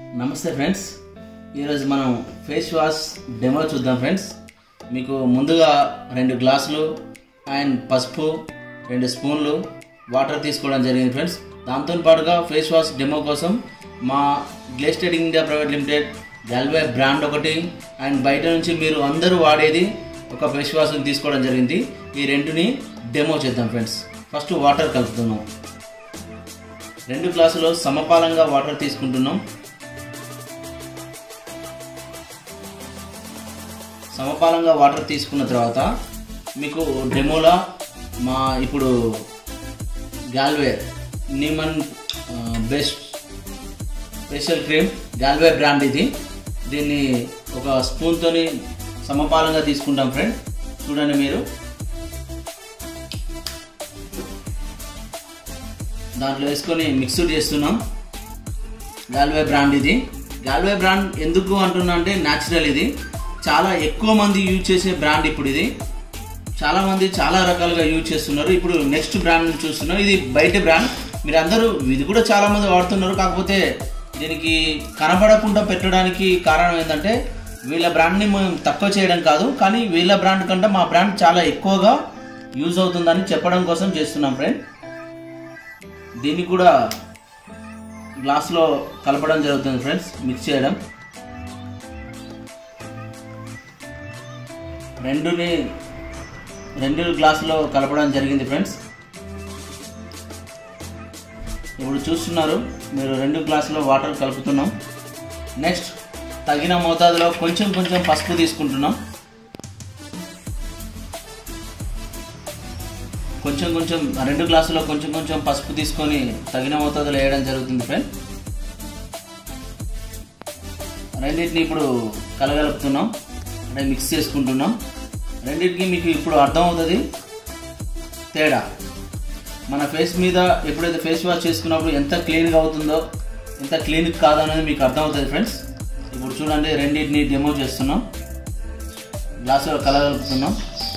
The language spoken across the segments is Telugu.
నమస్తే ఫ్రెండ్స్ ఈరోజు మనం ఫేస్ వాష్ డెమో చూద్దాం ఫ్రెండ్స్ మీకు ముందుగా రెండు గ్లాసులు అండ్ పసుపు రెండు స్పూన్లు వాటర్ తీసుకోవడం జరిగింది ఫ్రెండ్స్ దాంతో పాటుగా ఫేస్ వాష్ డెమో కోసం మా గ్లేస్టెడ్ India private limited Galway brand ఒకటి అండ్ బయట నుంచి మీరు అందరూ వాడేది ఒక ఫేస్ వాష్ని తీసుకోవడం జరిగింది ఈ రెండుని డెమో చేద్దాం ఫ్రెండ్స్ ఫస్ట్ వాటర్ కలుపుతున్నాం రెండు గ్లాసులు సమపాలంగా వాటర్ తీసుకుంటున్నాం సమపాలంగా వాటర్ తీసుకున్న తర్వాత మీకు డెమోలా మా ఇప్పుడు గాల్వే నీమన్ best special cream Galway brand ఇది దీన్ని ఒక స్పూన్తోని సమపాలంగా తీసుకుంటాం ఫ్రెండ్ చూడండి మీరు దాంట్లో వేసుకొని మిక్స్డ్ చేస్తున్నాం గాల్వే బ్రాండ్ ఇది గాల్వే బ్రాండ్ ఎందుకు అంటున్నా అంటే న్యాచురల్ ఇది చాలా ఎక్కువ మంది యూజ్ చేసే బ్రాండ్ ఇప్పుడు ఇది చాలా మంది చాలా రకాలుగా యూజ్ చేస్తున్నారు ఇప్పుడు నెక్స్ట్ బ్రాండ్ చూస్తున్నారు ఇది బయట బ్రాండ్ మీరు అందరూ ఇది కూడా చాలా మంది వాడుతున్నారు కాకపోతే దీనికి కనబడకుండా పెట్టడానికి కారణం ఏంటంటే వీళ్ళ బ్రాండ్ని మేము తక్కువ చేయడం కాదు కానీ వీళ్ళ బ్రాండ్ కంటే మా బ్రాండ్ చాలా ఎక్కువగా యూజ్ అవుతుందని చెప్పడం కోసం చేస్తున్నాం ఫ్రెండ్ దీన్ని కూడా గ్లాస్లో కలపడం జరుగుతుంది ఫ్రెండ్స్ మిక్స్ చేయడం రెండుని రెండు గ్లాసులో కలపడం జరిగింది ఫ్రెండ్స్ ఇప్పుడు చూస్తున్నారు మీరు రెండు గ్లాసులో వాటర్ కలుపుతున్నాం నెక్స్ట్ తగిన మోతాదులో కొంచెం కొంచెం పసుపు తీసుకుంటున్నాం కొంచెం కొంచెం రెండు గ్లాసులో కొంచెం కొంచెం పసుపు తీసుకొని తగిన మోతాదులో వేయడం జరుగుతుంది ఫ్రెండ్ రెండింటిని ఇప్పుడు కలగలుపుతున్నాం అంటే మిక్స్ చేసుకుంటున్నాం రెండింటికి మీకు ఇప్పుడు అర్థమవుతుంది తేడా మన ఫేస్ మీద ఎప్పుడైతే ఫేస్ వాష్ చేసుకున్నప్పుడు ఎంత క్లీన్గా అవుతుందో ఎంత క్లీన్ కాదనేది మీకు అర్థమవుతుంది ఫ్రెండ్స్ ఇప్పుడు చూడండి రెండింటిని డెమో చేస్తున్నాం గ్లాసులో కలగలుపుతున్నాం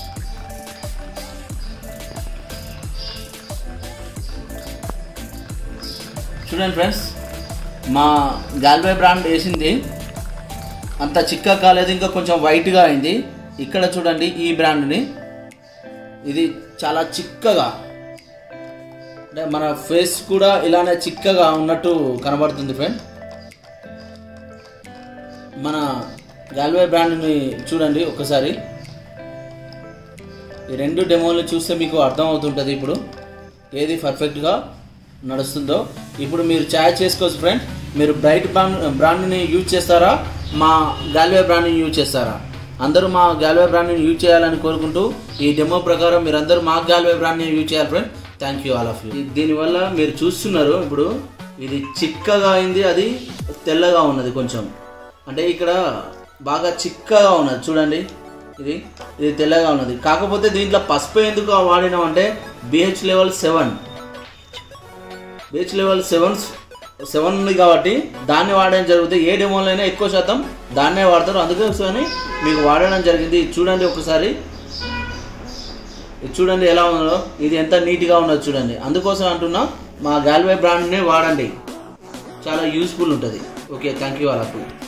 చూడండి ఫ్రెండ్స్ మా గాల్వే బ్రాండ్ వేసింది అంత చిక్క కాలేదు ఇంకా కొంచెం వైట్గా అయింది ఇక్కడ చూడండి ఈ బ్రాండ్ని ఇది చాలా చిక్కగా అంటే మన ఫేస్ కూడా ఇలానే చిక్కగా ఉన్నట్టు కనబడుతుంది ఫ్రెండ్ మన గాల్వే బ్రాండ్ని చూడండి ఒకసారి ఈ రెండు డెమోలు చూస్తే మీకు అర్థం అవుతుంటుంది ఇప్పుడు ఏది పర్ఫెక్ట్గా నడుస్తుందో ఇప్పుడు మీరు ఛాయ్ చేసుకోవచ్చు ఫ్రెండ్ మీరు బ్రైట్ బ్రాండ్ బ్రాండ్ని యూజ్ చేస్తారా మా గాల్వే బ్రాండ్ని యూజ్ చేస్తారా అందరూ మా గాల్వే బ్రాండ్ని యూజ్ చేయాలని కోరుకుంటూ ఈ డెమో ప్రకారం మీరు అందరూ మా గాల్వే బ్రాండ్ని యూజ్ చేయాలి friend thank you all of you దీనివల్ల మీరు చూస్తున్నారు ఇప్పుడు ఇది చిక్కగా అయింది అది తెల్లగా ఉన్నది కొంచెం అంటే ఇక్కడ బాగా చిక్కగా ఉన్నది చూడండి ఇది ఇది తెల్లగా ఉన్నది కాకపోతే దీంట్లో పసుపు ఎందుకు వాడినాం అంటే pH level seven pH level seven seven ఉంది కాబట్టి దాన్ని వాడడం జరుగుతుంది ఏ డెమోలైనా ఎక్కువ శాతం దాన్నే వాడతారు అందుకోసమని మీకు వాడడం జరిగింది ఇది చూడండి ఒకసారి ఇది చూడండి ఎలా ఉందో ఇది ఎంత నీట్గా ఉన్నది చూడండి అందుకోసం అంటున్నా మా గాల్వే బ్రాండ్ని వాడండి చాలా యూస్ఫుల్ ఉంటుంది ఓకే థ్యాంక్ యూ అలా